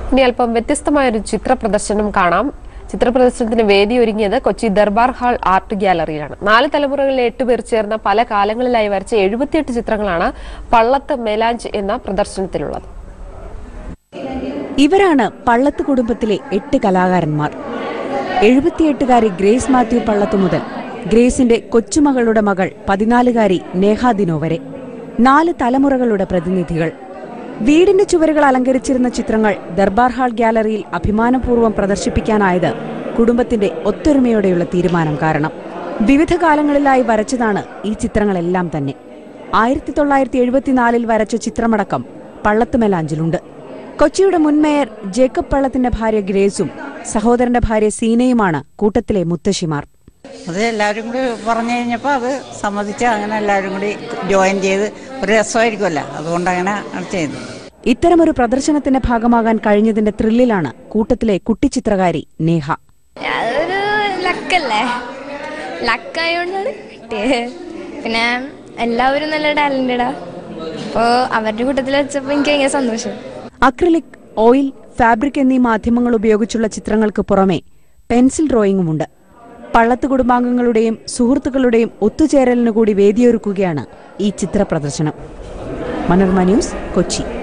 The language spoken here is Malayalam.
ഇനി അല്പം വ്യത്യസ്തമായ ഒരു ചിത്ര പ്രദർശനം കാണാം ചിത്ര പ്രദർശനത്തിന് വേദി ഒരുങ്ങിയത് കൊച്ചി ദർബാർ ഹാൾ ആർട്ട് ഗ്യാലറിയിലാണ് നാല് തലമുറകളിലെ എട്ട് പേർ ചേർന്ന പല കാലങ്ങളിലായി വരച്ച എഴുപത്തിയെട്ട് ചിത്രങ്ങളാണ് പള്ളത്ത് മെലാഞ്ച് എന്ന പ്രദർശനത്തിലുള്ളത് ഇവരാണ് പള്ളത്ത് കുടുംബത്തിലെ എട്ട് കലാകാരന്മാർ എഴുപത്തിയെട്ടുകാരി ഗ്രേസ് മാത്യു പള്ളത്ത് മുതൽ ഗ്രേസിന്റെ കൊച്ചുമകളുടെ മകൾ പതിനാലുകാരി നേഹാദിനോ വരെ നാല് തലമുറകളുടെ പ്രതിനിധികൾ വീടിന്റെ ചുവരുകൾ അലങ്കരിച്ചിരുന്ന ചിത്രങ്ങൾ ദർബാർ ഹാൾ ഗ്യാലറിയിൽ അഭിമാനപൂർവ്വം പ്രദർശിപ്പിക്കാനായത് കുടുംബത്തിന്റെ ഒത്തൊരുമയോടെയുള്ള തീരുമാനം കാരണം വിവിധ കാലങ്ങളിലായി വരച്ചതാണ് ഈ ചിത്രങ്ങളെല്ലാം തന്നെ ആയിരത്തി തൊള്ളായിരത്തി എഴുപത്തിനാലിൽ വരച്ച ചിത്രമടക്കം പള്ളത്ത് മെലാഞ്ചിലുണ്ട് കൊച്ചിയുടെ മുൻ മേയർ ജേക്കബ് പള്ളത്തിന്റെ ഭാര്യ ഗ്രേസും സഹോദരന്റെ ഭാര്യ സീനയുമാണ് കൂട്ടത്തിലെ മുത്തശ്ശിമാർ അത് എല്ലാവരും കൂടി പറഞ്ഞു കഴിഞ്ഞപ്പോൾ അത് സമ്മതിച്ച് അങ്ങനെ എല്ലാവരും കൂടി ജോയിൻ ചെയ്ത് ഒരു രസമായിരിക്കുമല്ലോ അതുകൊണ്ട് അങ്ങനെ ചെയ്തു ഇത്തരമൊരു പ്രദർശനത്തിന്റെ ഭാഗമാകാൻ കഴിഞ്ഞതിന്റെ ത്രില്ലിലാണ് കൂട്ടത്തിലെ കുട്ടിച്ചിത്രകാരി നേഹ അതൊരു ലക്കല്ലേ ലക്കായോണ്ടാണ് കിട്ടിയത് പിന്നെ എല്ലാവരും നല്ല ടാലന്റഡാ അപ്പോൾ അവരുടെ കൂട്ടത്തിൽ വെച്ചപ്പോൾ എനിക്ക് ഭയങ്കര സന്തോഷം അക്രിലിക് ഓയിൽ ഫാബ്രിക് എന്നീ മാധ്യമങ്ങൾ ഉപയോഗിച്ചുള്ള ചിത്രങ്ങൾക്ക് പുറമെ പെൻസിൽ ഡ്രോയിങ്ങുമുണ്ട് പള്ളത്ത് കുടുംബാംഗങ്ങളുടെയും സുഹൃത്തുക്കളുടെയും ഒത്തുചേരലിനു കൂടി വേദിയൊരുക്കുകയാണ് ഈ ചിത്ര പ്രദർശനം മനോരമ ന്യൂസ് കൊച്ചി